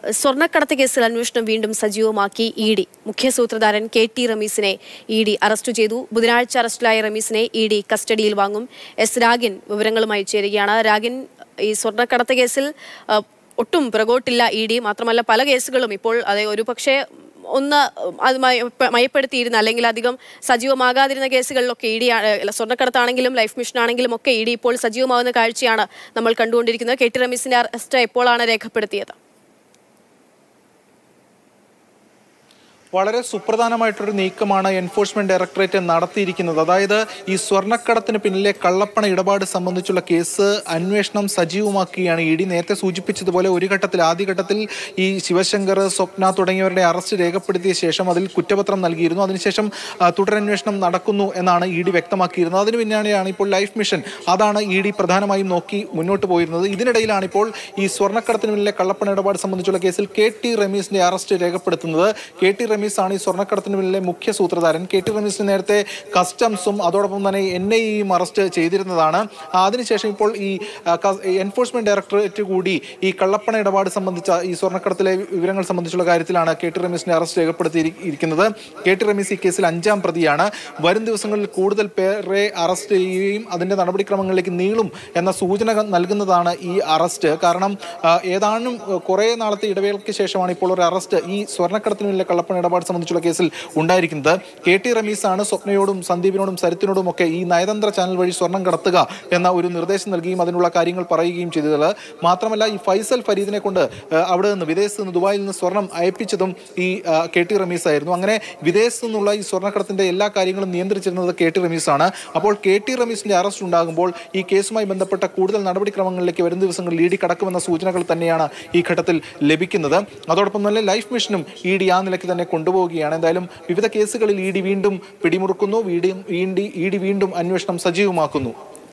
സ്വർണ്ണക്കടത്ത് കേസിൽ അന്വേഷണം വീണ്ടും സജീവമാക്കി ഇ ഡി മുഖ്യ സൂത്രധാരൻ കെ ടി റമീസിനെ ഇ ഡി അറസ്റ്റ് ചെയ്തു ബുധനാഴ്ച അറസ്റ്റിലായ റമീസിനെ ഇ ഡി കസ്റ്റഡിയിൽ വാങ്ങും എസ് രാഗിൻ വിവരങ്ങളുമായി ചേരുകയാണ് രാഗിൻ ഈ സ്വർണ്ണക്കടത്ത് കേസിൽ ആ, ഒട്ടും പുറകോട്ടില്ല ഇ ഡി മാത്രമല്ല പല കേസുകളും ഇപ്പോൾ അതെ ഒരു പക്ഷേ ഒന്ന് അത് മയ- മയപ്പെടുത്തിയിരുന്ന അല്ലെങ്കിൽ അധികം സജീവമാകാതിരുന്ന കേസുകളിലൊക്കെ ഇ ഡി സ്വർണ്ണക്കടത്താണെങ്കിലും ലൈഫ് മിഷൻ ആണെങ്കിലും ഒക്കെ ഇ ഡി ഇപ്പോൾ സജീവമാകുന്ന കാഴ്ചയാണ് നമ്മൾ കണ്ടുകൊണ്ടിരിക്കുന്നത് കെ ടി റമീസിന്റെ അറസ്റ്റ് എപ്പോഴാണ് രേഖപ്പെടുത്തിയത് വളരെ സുപ്രധാനമായിട്ടൊരു നീക്കമാണ് എൻഫോഴ്സ്മെന്റ് ഡയറക്ടറേറ്റ് നടത്തിയിരിക്കുന്നത് അതായത് ഈ സ്വർണ്ണക്കടത്തിന് പിന്നിലെ കള്ളപ്പണ ഇടപാട് സംബന്ധിച്ചുള്ള കേസ് അന്വേഷണം സജീവമാക്കുകയാണ് ഇ ഡി നേരത്തെ സൂചിപ്പിച്ചതുപോലെ ഒരു ഘട്ടത്തിൽ ആദ്യഘട്ടത്തിൽ ഈ ശിവശങ്കർ സ്വപ്ന തുടങ്ങിയവരുടെ അറസ്റ്റ് രേഖപ്പെടുത്തിയ ശേഷം അതിൽ കുറ്റപത്രം നൽകിയിരുന്നു അതിനുശേഷം ആ, തുടരന്വേഷണം നടക്കുന്നു എന്നാണ് ഇ ഡി വ്യക്തമാക്കിയിരുന്നത് അതിന് പിന്നാലെയാണ് ഇപ്പോൾ ലൈഫ് മിഷൻ അതാണ് ഇ ഡി പ്രധാനമായും നോക്കി മുന്നോട്ട് പോയിരുന്നത് ഇതിനിടയിലാണ് ഇപ്പോൾ ഈ സ്വർണ്ണക്കടത്തിന് പിന്നിലെ കള്ളപ്പണ ഇടപാട് സംബന്ധിച്ചുള്ള കേസിൽ കെ ടി റമീസിന്റെ അറസ്റ്റ് രേഖപ്പെടുത്തുന്നത് കെ ടി റമീസ് ആണ് ഈ സ്വർണ്ണക്കടത്തിന് പിന്നിലെ മുഖ്യ സൂത്രധാരൻ കെ ടി റമീസിന് നേരത്തെ കസ്റ്റംസും അതോടൊപ്പം തന്നെ എൻ ഐ ഇയും അറസ്റ്റ് ചെയ്തിരുന്നതാണ് ആ, അതിനുശേഷം ഇപ്പോൾ ഈ ആ, ക- എൻഫോഴ്സ്മെന്റ് ഡയറക്ടറേറ്റ് കൂടി ഈ കള്ളപ്പണ ഇടപാട് സംബന്ധിച്ച ഈ സ്വർണ്ണക്കടത്തിലെ വിവരങ്ങൾ സംബന്ധിച്ചുള്ള കാര്യത്തിലാണ് കെ ടി റമീസിന്റെ അറസ്റ്റ് രേഖപ്പെടുത്തിയിരിക്കുന്നത് കെ ടി റമീസ് ഈ കേസിൽ അഞ്ചാം പ്രതിയാണ് വരും ദിവസങ്ങളിൽ കൂടുതൽ പേരെ അറസ്റ്റ് ചെയ്യുകയും അതിന്റെ നടപടിക്രമങ്ങളിലേക്ക് നീളും എന്ന സൂചന നൽകുന്നതാണ് ഈ അറസ്റ്റ് കാരണം ആ, ഏതാനും കുറെ നാളത്തെ ഇടവേളയ്ക്ക് ശേഷമാണ് ഇപ്പോൾ ഒരു അറസ്റ്റ് ഈ സ്വർണ്ണക്കടത്തിന് പിന്നിലെ കള്ളപ്പണ ഇടപാട് സംബന്ധിച്ചുള്ള കേസിൽ ഉണ്ടായിരിക്കുന്നത് കെ ടി റമീസാണ് സ്വപ്നയോടും സന്ദീപിനോടും സരിത്തിനോടും ഒക്കെ ഈ നയതന്ത്ര ചാനൽ വഴി സ്വർണം കടത്തുക എന്ന ഒരു നിർദ്ദേശം നൽകുകയും അതിനുള്ള കാര്യങ്ങൾ പറയുകയും ചെയ്തത് മാത്രമല്ല ഈ ഫൈസൽ ഫരീദിനെ കൊണ്ട് ആ, അവിടെ നിന്ന് വിദേശത്ത് നിന്ന് ദുബായിൽ നിന്ന് സ്വർണം അയപ്പിച്ചതും ഈ ആ, കെ ടി റമീസ് ആയിരുന്നു അങ്ങനെ വിദേശത്ത് നിന്നുള്ള ഈ സ്വർണ്ണക്കടത്തിന്റെ എല്ലാ കാര്യങ്ങളും നിയന്ത്രിച്ചിരുന്നത് കെ ടി റമീസാണ് അപ്പോൾ കെ ടി റമീസിന്റെ അറസ്റ്റ് ഉണ്ടാകുമ്പോൾ ഈ കേസുമായി ബന്ധപ്പെട്ട കൂടുതൽ നടപടിക്രമങ്ങളിലേക്ക് വരും ദിവസങ്ങളിൽ ഇ ഡി കടക്കുമെന്ന സൂചനകൾ തന്നെയാണ് ഈ ഘട്ടത്തിൽ ലഭിക്കുന്നത് അതോടൊപ്പം തന്നെ ലൈഫ് മിഷനും ഇ ഡി ആ നിലയ്ക്ക് തന്നെ കൊണ്ടുപോവുകയാണ് എന്തായാലും വിവിധ കേസുകളിൽ ഇ ഡി വീണ്ടും പിടിമുറുക്കുന്നു വീണ്ടും ഇ ഡി വീണ്ടും അന്വേഷണം സജീവമാക്കുന്നു